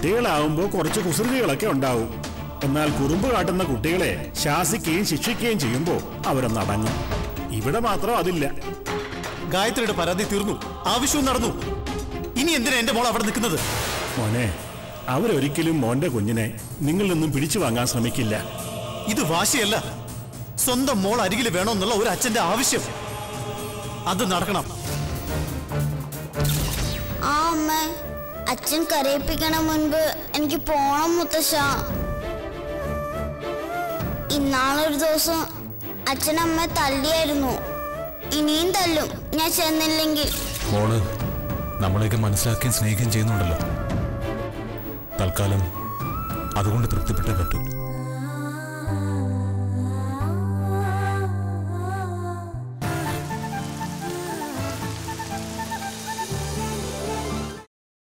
കുട്ടികളാവുമ്പോൾ കുറച്ച് കുസൃതികളൊക്കെ ഉണ്ടാവും എന്നാൽ കുറുമ്പ് കാട്ടുന്ന കുട്ടികളെ ശാസിക്കുകയും ശിക്ഷിക്കുകയും ചെയ്യുമ്പോൾ അവരൊന്ന് അടങ്ങും ഇവിടെ മാത്രം അതില്ല ഗായത്രിയുടെ പരാതി തീർന്നു ആവശ്യവും നടന്നു ഇനി എന്തിനാ എന്റെ മോൾ അവിടെ നിൽക്കുന്നത് മോനെ അവരൊരിക്കലും മോന്റെ കുഞ്ഞിനെ നിങ്ങളിൽ നിന്നും പിടിച്ചു വാങ്ങാൻ ശ്രമിക്കില്ല ഇത് വാശിയല്ല സ്വന്തം മോൾ അരികിൽ വേണമെന്നുള്ള ഒരു അച്ഛന്റെ ആവശ്യം അത് നടക്കണം ആ അമ്മ അച്ഛൻ കരയിപ്പിക്കണ മുൻപ് എനിക്ക് പോണം മുത്തശ്ശ ഇന്നാളൊരു ദിവസം അച്ഛൻ അമ്മ തല്ലിയായിരുന്നു ഇനിയും തല്ലും ഞാൻ ചെന്നില്ലെങ്കിൽ മോള് നമ്മളെയൊക്കെ മനസ്സിലാക്കുകയും സ്നേഹിക്കുകയും ചെയ്യുന്നുണ്ടല്ലോ തൽക്കാലം അതുകൊണ്ട് തൃപ്തിപ്പെട്ടേ പറ്റൂ